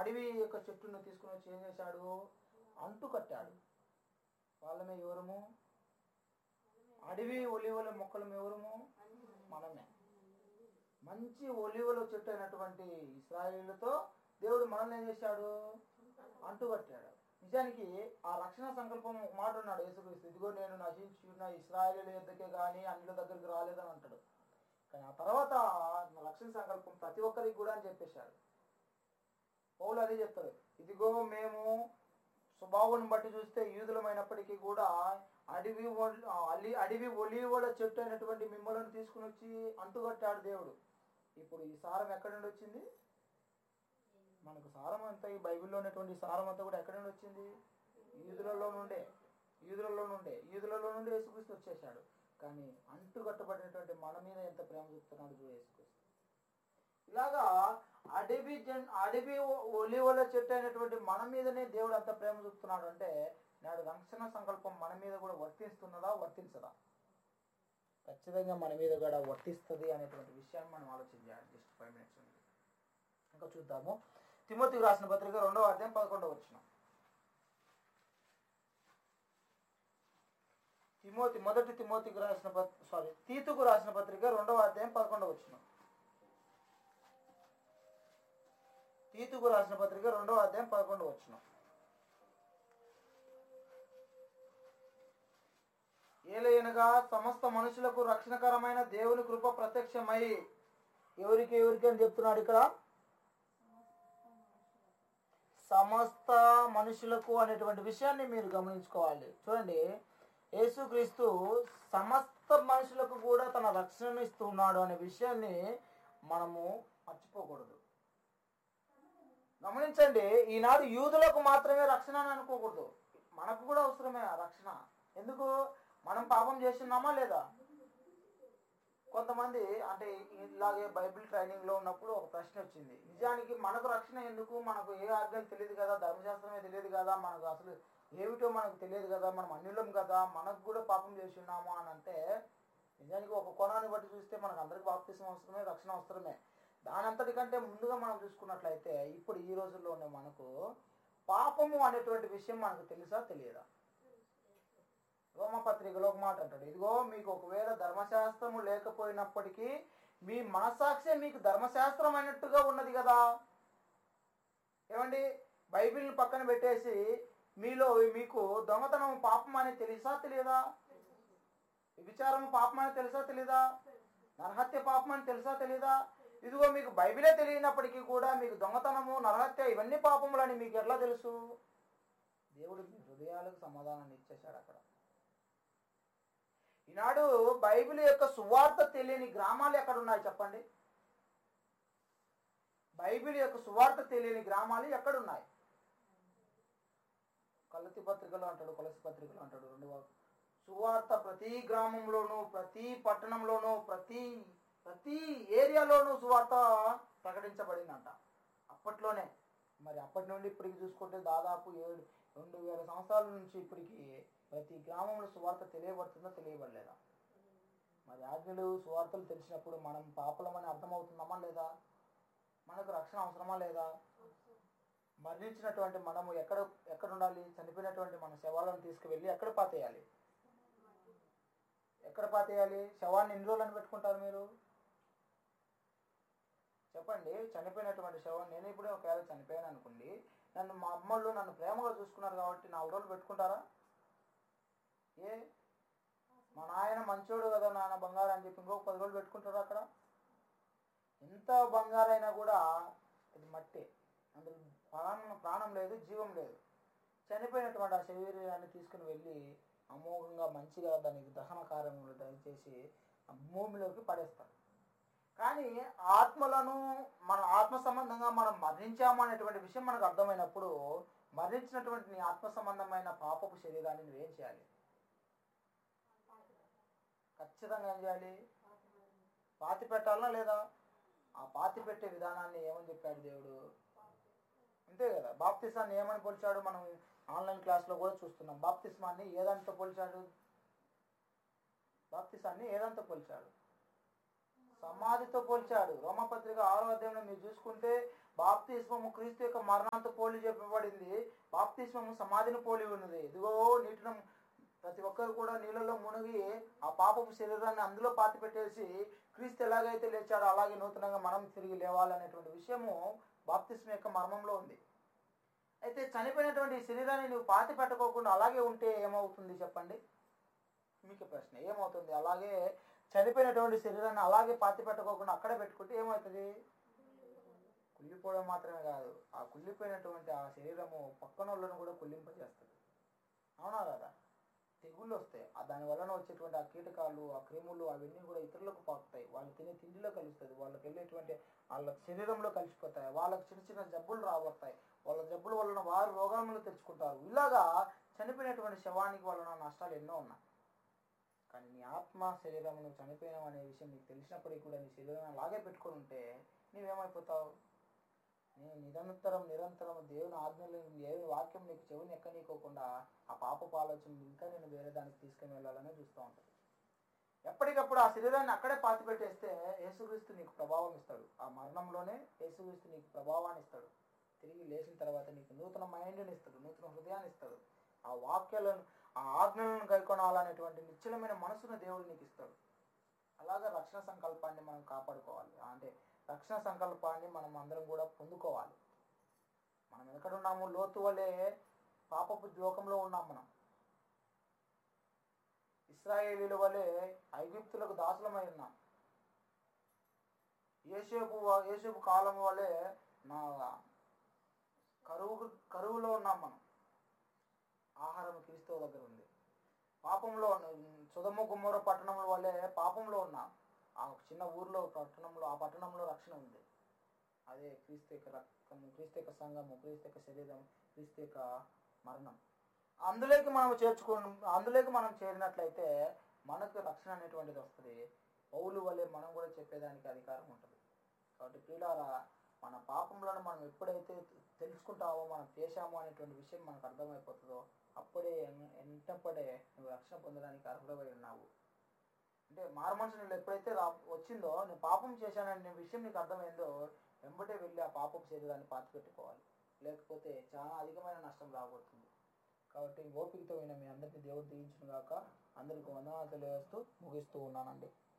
అడవి యొక్క చెట్టును తీసుకుని వచ్చి ఏం చేశాడు అంటు కట్టాడు వాళ్ళమే ఎవరము అడవి ఒలివల మొక్కలం ఎవరము మనమే మంచి ఒలివల చెట్టు అయినటువంటి ఇస్రాయేలుతో దేవుడు మనల్ని ఏం చేశాడు అంటుకట్టాడు నిజానికి ఆ రక్షణ సంకల్పం ఒక మాట ఉన్నాడు యేసుక్రీస్తు ఇదిగో నేను నశించున్న ఇస్రాయేలీల యొద్దకే కానీ అన్నిల దగ్గరికి రాలేదని అంటాడు కానీ ఆ తర్వాత నా రక్షణ సంకల్పం ప్రతి ఒక్కరికి కూడా అని చెప్పేశాడు పౌలు అదే చెప్తాడు ఇదిగో మేము స్వభావం బట్టి చూస్తే యూదులమైనప్పటికీ కూడా అడవి ఒల్- అలి అడవి ఒలివల చెట్టు అయినటువంటి మిమ్మల్ని తీసుకుని వచ్చి అంటుకట్టాడు దేవుడు ఇప్పుడు ఈ సారం ఎక్కడి నుండి వచ్చింది మనకు సారం అంతా ఈ బైబిల్లో ఉన్నటువంటి సారం అంతా కూడా ఎక్కడి నుండి వచ్చింది యూదులలో నుండే యూదులలో నుండే యూదులలో నుండి యేసుక్రీస్తు వచ్చేసాడు కానీ అంటు కట్టబడినటువంటి మన మీద ఎంత ప్రేమ చూపుతున్నాడు చూడు యేసుక్రీస్తు ఇలాగా అడవి జన్ అడవి ఒలివల చెట్టు అయినటువంటి మన మీదనే దేవుడు అంత ప్రేమ చూపుతున్నాడు అంటే నాడు రక్షణ సంకల్పం మన మీద కూడా వర్తిస్తున్నదా వర్తించదా ఖచ్చితంగా మన మీద కూడా వర్తిస్తుంది అనేటువంటి విషయాన్ని మనం ఆలోచించాలి జస్ట్ ఫైవ్ మినిట్స్ ఉంది ఇంకా చూద్దాము తిమోతికి రాసిన పత్రిక రెండవ అధ్యాయం పదకొండవ వచ్చిన తిమోతి మొదటి తిమోతికి రాసిన పత్ సారీ తీతుకు రాసిన పత్రిక రెండవ అధ్యాయం పదకొండవ వచ్చిన తీతుకు రాసిన పత్రిక రెండవ అధ్యాయం పదకొండవ వచ్చిన ఏలయనగా సమస్త మనుషులకు రక్షణకరమైన దేవుని కృప ప్రత్యక్షమై ఎవరికి ఎవరికి అని చెప్తున్నాడు ఇక్కడ సమస్త మనుషులకు అనేటువంటి విషయాన్ని మీరు గమనించుకోవాలి చూడండి యేసుక్రీస్తు సమస్త మనుషులకు కూడా తన రక్షణను ఇస్తున్నాడు అనే విషయాన్ని మనము మర్చిపోకూడదు గమనించండి ఈనాడు యూదులకు మాత్రమే రక్షణ అని అనుకోకూడదు మనకు కూడా అవసరమే ఆ రక్షణ ఎందుకు మనం పాపం చేస్తున్నామా లేదా కొంతమంది అంటే ఇలాగే బైబిల్ ట్రైనింగ్ లో ఉన్నప్పుడు ఒక ప్రశ్న వచ్చింది నిజానికి మనకు రక్షణ ఎందుకు మనకు ఏ ఆజ్ఞలు తెలియదు కదా ధర్మశాస్త్రమే తెలియదు కదా మనకు అసలు ఏమిటో మనకు తెలియదు కదా మనం అన్యులం కదా మనకు కూడా పాపం చేసి ఉన్నాము అని అంటే నిజానికి ఒక కోణాన్ని బట్టి చూస్తే మనకు అందరికి బాప్తిసం అవసరమే రక్షణ అవసరమే దానంతటికంటే ముందుగా మనం చూసుకున్నట్లయితే ఇప్పుడు ఈ రోజుల్లోనే మనకు పాపము అనేటువంటి విషయం మనకు తెలుసా తెలియదా రోమపత్రికలో ఒక మాట అంటాడు ఇదిగో మీకు ఒకవేళ ధర్మశాస్త్రము లేకపోయినప్పటికీ మీ మనసాక్షే మీకు ధర్మశాస్త్రం అయినట్టుగా ఉన్నది కదా ఏమండి బైబిల్ని పక్కన పెట్టేసి మీలో మీకు దొంగతనం పాపం అని తెలుసా తెలియదా విచారం పాపం అని తెలుసా తెలీదా నరహత్య పాపం అని తెలుసా తెలీదా ఇదిగో మీకు బైబిలే తెలియనప్పటికీ కూడా మీకు దొంగతనము నరహత్య ఇవన్నీ పాపములని మీకు ఎట్లా తెలుసు దేవుడు మీ హృదయాలకు సమాధానాన్ని ఇచ్చేశాడు అక్కడ ఈనాడు బైబిల్ యొక్క సువార్త తెలియని గ్రామాలు ఎక్కడ ఉన్నాయి చెప్పండి బైబిల్ యొక్క సువార్త తెలియని గ్రామాలు ఎక్కడున్నాయి కలతి పత్రికలు అంటాడు కొలసి పత్రికలు అంటాడు రెండు వా- సువార్త ప్రతి గ్రామంలోనూ ప్రతి పట్టణంలోనూ ప్రతి ప్రతి ఏరియాలోనూ సువార్త ప్రకటించబడిందంట అప్పట్లోనే మరి అప్పటి నుండి ఇప్పటికి చూసుకుంటే దాదాపు ఏడు రెండు వేల సంవత్సరాల నుంచి ఇప్పటికి ప్రతి గ్రామంలో సువార్త తెలియబడుతుందో తెలియబడలేదా మరి ఆజ్ఞలు సువార్తలు తెలిసినప్పుడు మనం పాపలమని అర్థమవుతుందమ్మా లేదా మనకు రక్షణ అవసరమా లేదా మరణించినటువంటి మనము ఎక్కడ ఎక్కడ ఉండాలి చనిపోయినటువంటి మన శవాలను తీసుకువెళ్ళి ఎక్కడ పాతేయాలి ఎక్కడ పాతేయాలి శవాన్ని ఎన్ని రోజులని పెట్టుకుంటారు మీరు చెప్పండి చనిపోయినటువంటి శవం నేను ఇప్పుడు ఒకవేళ చనిపోయాను అనుకోండి నన్ను మా అమ్మళ్ళు నన్ను ప్రేమగా చూసుకున్నారు కాబట్టి నాలుగు రోజులు పెట్టుకుంటారా ఏ మా నాయన మంచోడు కదా నాన్న బంగారం అని చెప్పి ఇంకొక పది రోజులు పెట్టుకుంటారా అక్కడ ఎంత బంగారైనా కూడా ఇది మట్టి అందులో ప్రాణం ప్రాణం లేదు జీవం లేదు చనిపోయినటువంటి ఆ శరీరాన్ని తీసుకుని వెళ్ళి అమోఘంగా మంచిగా దానికి దహన కార్యములు దయచేసి ఆ భూమిలోకి పడేస్తారు కానీ ఆత్మలను మన ఆత్మ సంబంధంగా మనం మరణించాము అనేటువంటి విషయం మనకు అర్థమైనప్పుడు మరణించినటువంటి నీ ఆత్మ సంబంధమైన పాపపు శరీరాన్ని నువ్వేం చేయాలి ఖచ్చితంగా ఏం చేయాలి పాతి పెట్టాలనా లేదా ఆ పాతి పెట్టే విధానాన్ని ఏమని చెప్పాడు దేవుడు అంతే కదా బాప్తిసాన్ని ఏమని పోల్చాడు మనం ఆన్లైన్ క్లాస్లో కూడా చూస్తున్నాం బాప్తిస్మాన్ని ఏదంతా పోల్చాడు బాప్తిసాన్ని ఏదంతా పోల్చాడు సమాధితో పోల్చాడు రోమపత్రిక ఆరో అధ్యాయంలో మీరు చూసుకుంటే బాప్తిస్మము క్రీస్తు యొక్క మరణంతో పోలి చెప్పబడింది బాప్తిస్మము సమాధిని పోలి ఉన్నది ఇదిగో నీటిని ప్రతి ఒక్కరు కూడా నీళ్ళలో మునిగి ఆ పాపపు శరీరాన్ని అందులో పాతి పెట్టేసి క్రీస్తు ఎలాగైతే లేచాడో అలాగే నూతనంగా మనం తిరిగి లేవాలనేటువంటి విషయము బాప్తిస్మ యొక్క మర్మంలో ఉంది అయితే చనిపోయినటువంటి ఈ శరీరాన్ని నువ్వు పాతి పెట్టకోకుండా అలాగే ఉంటే ఏమవుతుంది చెప్పండి మీకు ప్రశ్న ఏమవుతుంది అలాగే చనిపోయినటువంటి శరీరాన్ని అలాగే పాతి పెట్టకోకుండా అక్కడే పెట్టుకుంటే ఏమవుతుంది కుళ్ళిపోవడం మాత్రమే కాదు ఆ కుళ్ళిపోయినటువంటి ఆ శరీరము పక్కన వాళ్ళను కూడా కుళ్ళింపజేస్తుంది అవునా కదా తెగుళ్ళు వస్తాయి ఆ దాని వలన వచ్చేటువంటి ఆ కీటకాలు ఆ క్రిములు అవన్నీ కూడా ఇతరులకు పాకుతాయి వాళ్ళు తినే తిండిలో కలుస్తుంది వాళ్ళకి వెళ్ళేటువంటి వాళ్ళ శరీరంలో కలిసిపోతాయి వాళ్ళకి చిన్న చిన్న జబ్బులు రాబోతాయి వాళ్ళ జబ్బుల వలన వారు రోగాలను తెచ్చుకుంటారు ఇలాగా చనిపోయినటువంటి శవానికి వలన నష్టాలు ఎన్నో ఉన్నాయి కానీ నీ ఆత్మ శరీరం నువ్వు చనిపోయినావు అనే విషయం నీకు తెలిసినప్పటికీ కూడా నీ శరీరం అలాగే పెట్టుకొని ఉంటే నీవేమైపోతావు నేను నిరంతరం నిరంతరం దేవుని ఆజ్ఞలు దేవుని వాక్యం నీకు చెవిని ఎక్కనీకోకుండా ఆ పాపపు ఆలోచన ఇంకా నేను వేరే దానికి తీసుకుని వెళ్ళాలని చూస్తూ ఉంటాను ఎప్పటికప్పుడు ఆ శరీరాన్ని అక్కడే పాతి పెట్టేస్తే యేసుక్రీస్తు నీకు ప్రభావం ఇస్తాడు ఆ మరణంలోనే యేసుక్రీస్తు నీకు ప్రభావాన్ని ఇస్తాడు తిరిగి లేచిన తర్వాత నీకు నూతన మైండ్ని ఇస్తాడు నూతన హృదయాన్ని ఇస్తాడు ఆ వాక్యాలను ఆ ఆజ్ఞలను కైకొనాలనేటువంటి నిశ్చలమైన మనసును దేవుడు నీకు ఇస్తాడు అలాగా రక్షణ సంకల్పాన్ని మనం కాపాడుకోవాలి అంటే రక్షణ సంకల్పాన్ని మనం అందరం కూడా పొందుకోవాలి మనం ఎక్కడున్నాము లోతు వలె పాపపు లోకంలో ఉన్నాం మనం ఇస్రాయేలీల వలె ఐగుప్తులకు దాసులమై ఉన్నాం ఏసేపు ఏసేపు కాలం వలె నా కరువు కరువులో ఉన్నాం మనం ఆహారం క్రీస్తు దగ్గర ఉంది పాపంలో సుధమ గుమ్మర పట్టణంలో వల్లే పాపంలో ఉన్నాం ఆ చిన్న ఊర్లో పట్టణంలో ఆ పట్టణంలో రక్షణ ఉంది అదే క్రీస్తు యొక్క రక్తము క్రీస్తు యొక్క సంఘము క్రీస్తు యొక్క శరీరం క్రీస్తు యొక్క మరణం అందులోకి మనం చేర్చుకు అందులోకి మనం చేరినట్లయితే మనకు రక్షణ అనేటువంటిది వస్తుంది పౌలు వల్లే మనం కూడా చెప్పేదానికి అధికారం ఉంటుంది కాబట్టి ప్రియులారా మన పాపంలను మనం ఎప్పుడైతే తెలుసుకుంటామో మనం చేశామో అనేటువంటి విషయం మనకు అర్థమైపోతుందో అప్పుడే ఎంతపడే నువ్వు రక్షణ పొందడానికి అర్హుడవై ఉన్నావు అంటే మారు మనసు నీళ్ళు ఎప్పుడైతే రా వచ్చిందో నేను పాపం చేశాననే విషయం నీకు అర్థమైందో వెంబటే వెళ్ళి ఆ పాపం శరీరాన్ని పాతి పెట్టుకోవాలి లేకపోతే చాలా అధికమైన నష్టం రాబోతుంది కాబట్టి ఓపికతో విన్న మీ అందరికీ దేవుడు దీవించిన గాక అందరికీ వందనాలు తెలియజేస్తూ ముగిస్తూ ఉన్నానండి